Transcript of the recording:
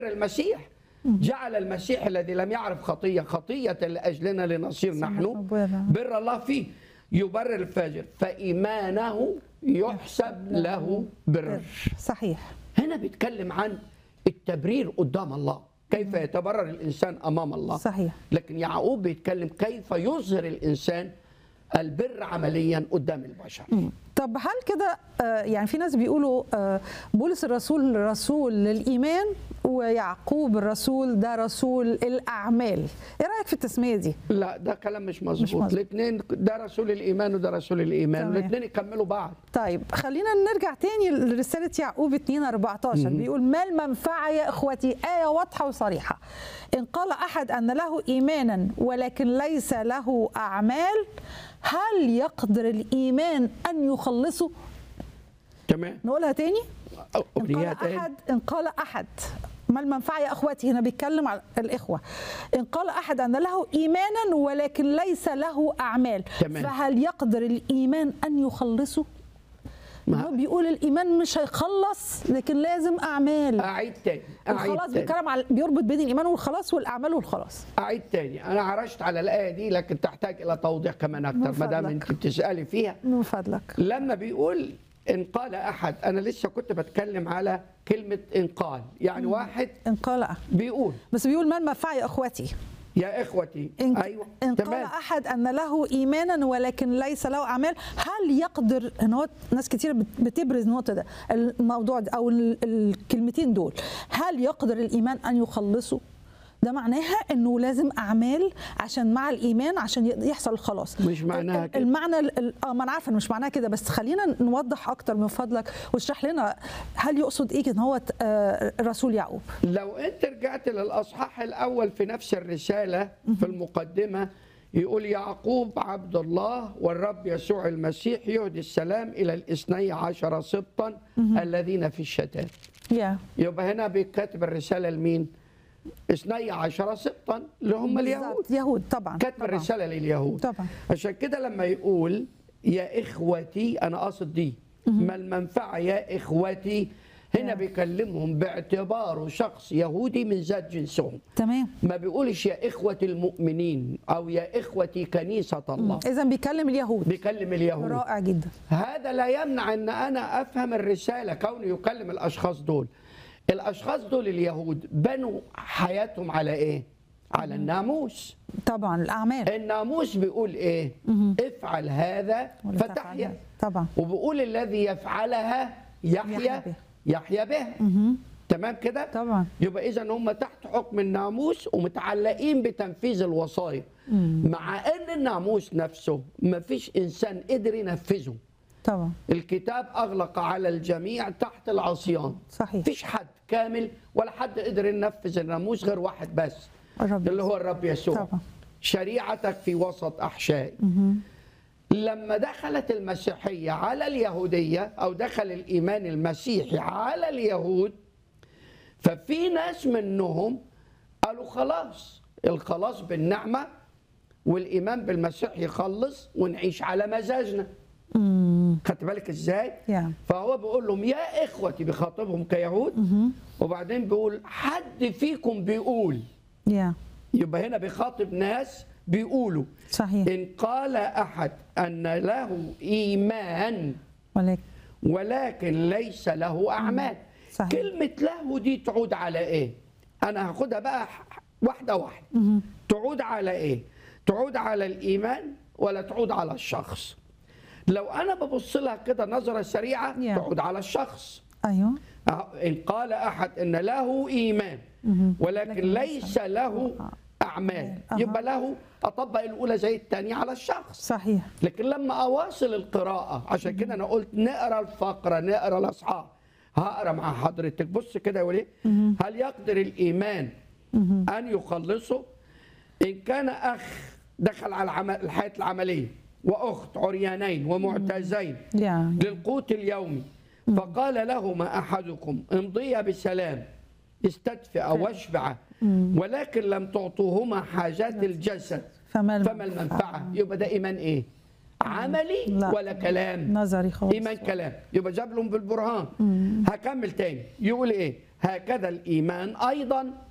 المسيح جعل المسيح الذي لم يعرف خطية خطية لأجلنا لنصير نحن ربنا. بر الله فيه يبرر الفاجر فإيمانه يحسب له بر صحيح هنا بيتكلم عن التبرير قدام الله كيف يتبرر الإنسان أمام الله صحيح لكن يعقوب بيتكلم كيف يظهر الإنسان البر عمليا قدام البشر طب هل كده آه، يعني في ناس بيقولوا آه، بولس الرسول رسول للإيمان ويعقوب الرسول ده رسول الأعمال إيه رأيك في التسمية دي؟ لا ده كلام مش مظبوط مظبوط. الاثنين ده رسول الإيمان وده رسول الإيمان تمام. الاثنين يكملوا بعض طيب خلينا نرجع تاني لرسالة يعقوب 2 14 بيقول ما المنفعة يا إخوتي آية واضحة وصريحة إن قال أحد أن له إيمانا ولكن ليس له أعمال هل يقدر الإيمان أن يخلصه؟ تمام نقولها تاني إن قال أغنيات تاني. أحد إن قال أحد ما المنفعة يا أخواتي هنا بيتكلم على الإخوة إن قال أحد أن له إيمانا ولكن ليس له أعمال تمام. فهل يقدر الإيمان أن يخلصه ما- هو بيقول الإيمان مش هيخلص لكن لازم أعمال أعيد تاني أعيد الخلاص تاني بيتكلم على بيربط بين الإيمان والخلاص والأعمال والخلاص أعيد تاني أنا عرجت على الآية دي لكن تحتاج إلى توضيح كمان من أكتر ما دام فضلك. أنت بتسألي فيها من فضلك لما بيقول إن قال أحد أنا لسه كنت بتكلم على كلمة إن قال يعني واحد إن قال بيقول بس بيقول ما المنفعة يا أخواتي يا إخوتي إن, أيوه إن قال تمام أحد أن له إيمانا ولكن ليس له أعمال هل يقدر إن هو ناس كتير بت- بتبرز النقطة ده الموضوع ده أو ال- الكلمتين دول هل يقدر الإيمان أن يخلصه؟ ده معناها انه لازم اعمال عشان مع الايمان عشان ي- يحصل الخلاص مش معناها ال- كده. المعنى ال- ال- اه ما انا عارفه إن مش معناها كده بس خلينا نوضح اكتر من فضلك واشرح لنا هل يقصد ايه ان هو ت- آه، رسول يعقوب لو أنت رجعت للأصحاح الأول في نفس الرسالة في المقدمة يقول يعقوب عبد الله والرب يسوع المسيح يهدي السلام إلى الاثني عشر سبطا الذين في الشتات يا يبقى هنا بيكتب الرسالة لمين؟ اثني عشر سبطا اللي هم اليهود بالظبط، يهود طبعا كتب طبعا. الرسالة لليهود طبعا عشان كده لما يقول يا إخوتي أنا قاصد دي ما المنفعة يا إخوتي هنا نعم. بيكلمهم باعتباره شخص يهودي من ذات جنسهم تمام ما بيقولش يا إخوة المؤمنين أو يا إخوتي كنيسة الله اذا بيكلم اليهود بيكلم اليهود رائع جدا هذا لا يمنع ان انا افهم الرساله كونه يكلم الاشخاص دول الاشخاص دول اليهود بنوا حياتهم على ايه على الناموس طبعا الاعمال الناموس بيقول ايه افعل هذا ولا فتحيا تفعل. طبعا وبيقول الذي يفعلها يحيا يحيا به. يحيا به تمام كده طبعا يبقى اذا هم تحت حكم الناموس ومتعلقين بتنفيذ الوصايا مع ان الناموس نفسه ما فيش انسان قدر ينفذه طبعا الكتاب اغلق على الجميع تحت العصيان صحيح مفيش حد كامل ولا حد قدر ينفذ الناموس غير واحد بس الرب اللي هو الرب يسوع طبعا. شريعتك في وسط احشائي لما دخلت المسيحيه على اليهوديه او دخل الايمان المسيحي على اليهود ففي ناس منهم قالوا خلاص الخلاص بالنعمه والايمان بالمسيح يخلص ونعيش على مزاجنا امم خدت بالك ازاي يا فهو بيقول لهم يا اخوتي بيخاطبهم كيهود وبعدين بيقول حد فيكم بيقول يا يبقى هنا بيخاطب ناس بيقولوا صحيح ان قال احد ان له ايمان ولكن ولكن ليس له اعمال صحيح. كلمه له دي تعود على ايه انا هاخدها بقى واحده واحده تعود على ايه تعود على الايمان ولا تعود على الشخص لو انا ببص لها كده نظره سريعه Yeah. تعود على الشخص ايوه أه، ان قال احد ان له ايمان ولكن لكن ليس له اعمال أها. يبقى له اطبق الاولى زي الثانيه على الشخص صحيح لكن لما اواصل القراءه عشان كده انا قلت نقرا الفقره نقرا الاصحاح هقرا مع حضرتك بص كده يقول ايه هل يقدر الايمان ان يخلصه ان كان اخ دخل على العمل الحياه العمليه واخت عريانين ومعتزين يا للقوت اليومي فقال لهما احدكم امضيا بسلام استدفئ واشبع ولكن لم تعطوهما حاجات الجسد فما فما المنفعه يبقى ده ايمان ايه عملي لا. ولا كلام نظري خالص ايمان كلام يبقى جاب لهم بالبرهان هكمل تاني يقول ايه هكذا الايمان ايضا